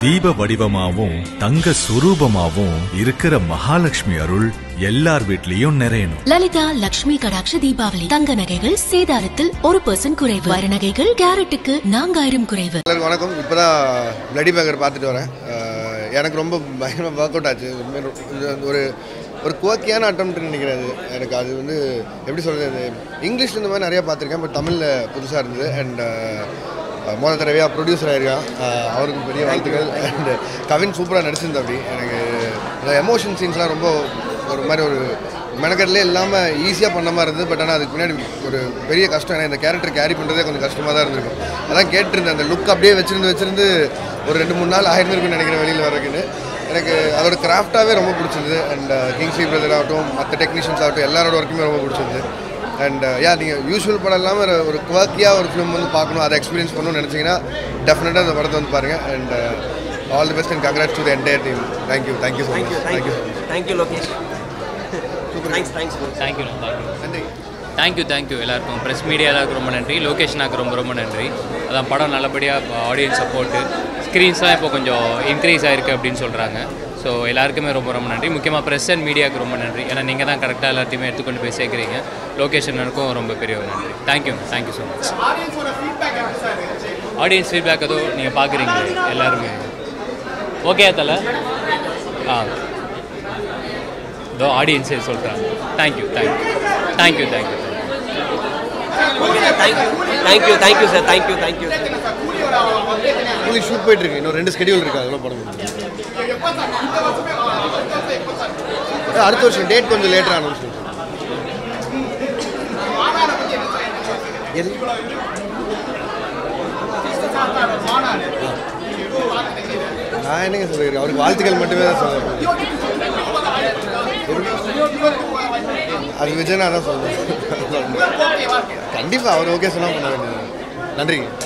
தீப வடிவமாவும் தங்க சுரூபமாவும் இருக்கிற மகாலட்சுமி அருள் எல்லார் வீட்லயும் நிறையணும் லலிதா லக்ஷ்மி கடாட்ச தீபாவளி தங்க நகைகள் சேதாரத்தில் ஒரு பர்சன்ட் குறைவு வைர நகைகள் கேரட்டுக்கு நான்காயிரம் குறைவு எல்லாருக்கும் வணக்கம் இப்போ தான் பிளடி பேக்கர் பார்த்துட்டு வரேன் அஹ் எனக்கு ரொம்ப பயங்கரமாக ஒர்க் அவுட் ஆச்சு உண்மையா ரொ- இது வந்து ஒரு ஒரு குவக்கியான அட்டம்ப்ட்னு நினைக்கிறேன் அது எனக்கு அது வந்து எப்படி சொல்கிறது இங்கிலீஷில் இந்த மாதிரி நிறையா பார்த்துருக்கேன் பட் தமிழில் புதுசாக இருந்தது அண்ட் முதல் தடவையாக ப்ரொடியூசர் ஆயிருக்கான் அஹ் அவருக்கு பெரிய வாழ்த்துக்கள் அண்ட் கவின் சூப்பராக நடிச்சிருந்தா அப்படி எனக்கு இந்த எமோஷன் சீன்ஸ்லாம் ரொம்ப ஒரு மாதிரி ஒரு மெனக்கடலே இல்லாமல் ஈஸியாக பண்ண மாதிரி இருந்தது பட் ஆனால் அதுக்கு பின்னாடி ஒரு பெரிய கஷ்டம் ஏன்னா இந்த கேரக்டர் கேரி பண்ணுறதே கொஞ்சம் கஷ்டமாக தான் இருந்திருக்கும் அதான் கேட்டிருந்தேன் அந்த லுக் அப்படியே வச்சிருந்து வச்சிருந்து ஒரு ரெண்டு மூணு நாள் ஆயிருந்திருக்குன்னு நினைக்கிறேன் வெளியில் வர்றதுக்குன்னு எனக்கு அதோட கிராஃப்டாகவே ரொம்ப பிடிச்சிருந்தது அண்ட் கிங்ஸ்லி பிரதர் ஆகட்டும் மற்ற டெக்னீஷியன்ஸ் ஆகட்டும் எல்லாரோட ஒர்க்குமே ரொம்ப பிடிச்சிருந்தது அண்ட் யா நீங்கள் யூஸ்வல் படம் இல்லாமல் ஒரு- ஒரு குவாக்கியாக ஒரு ஃபிலிம் வந்து பார்க்கணும் அதை எக்ஸ்பீரியன்ஸ் பண்ணணும்னு நினச்சிங்கன்னா டெஃபினட்டாக இந்த படத்தை வந்து பாருங்கள் and all the best and congrats to the entire team thank you thank you so Thank you, much thank thank you you. Thank you, Lokesh. Thanks, thanks. bro. Thank you thank you நன்றி தேங்க்யூ தேங்க்யூ எல்லாருக்கும் ப்ரெஸ் மீடியா எல்லாருக்கும் ரொம்ப நன்றி லொகேஷனாக்கு ரொம்ப ரொம்ப நன்றி அதான் படம் நல்லபடியாக ஆடியன்ஸ் சப்போர்ட்டு ஸ்க்ரீன்ஸ்லாம் இப்போ கொஞ்சம் இன்க்ரீஸ் ஆயிருக்கு அப்படின்னு சொல்கிறாங்க ஸோ எல்லாருக்குமே ரொம்ப ரொம்ப நன்றி முக்கியமாக ப்ரெஸ் அண்ட் மீடியாவுக்கு ரொம்ப நன்றி ஏன்னா நீங்கள் தான் கரெக்டாக எல்லாத்தையுமே எடுத்துக்கொண்டு போய் சேர்க்குறீங்க லொகேஷனுக்கும் ரொம்ப பெரிய ஒரு நன்றி thank you thank you so much audience feedback ஏதோ நீங்கள் பார்க்குறீங்க எல்லாருமே ஓகே தலை ஆ இதோ ஆடியன்ஸே சொல்கிறாங்க thank you thank you thank you thank you Okay, sir. Thank you. Thank you, thank you, sir. Thank you, thank you. உங்களுக்கு ஷூட் போயிட்டு இருக்கு இன்னும் ரெண்டு ஸ்கெடியூல் இருக்கு அதெல்லாம் படம் முடிஞ்சு. அடுத்த வருஷம் டேட் கொஞ்சம் லேட்டர் அனௌன்ஸ் எது நான் என்னங்க சொல்லியிருக்கேன் அவருக்கு வாழ்த்துக்கள் மட்டுமே தான் சொல்ல அது விஜயனா தான் சொல்றேன் கண்டிப்பாக அவர் ஓகே சொன்னால் பண்ண வேண்டியது நன்றி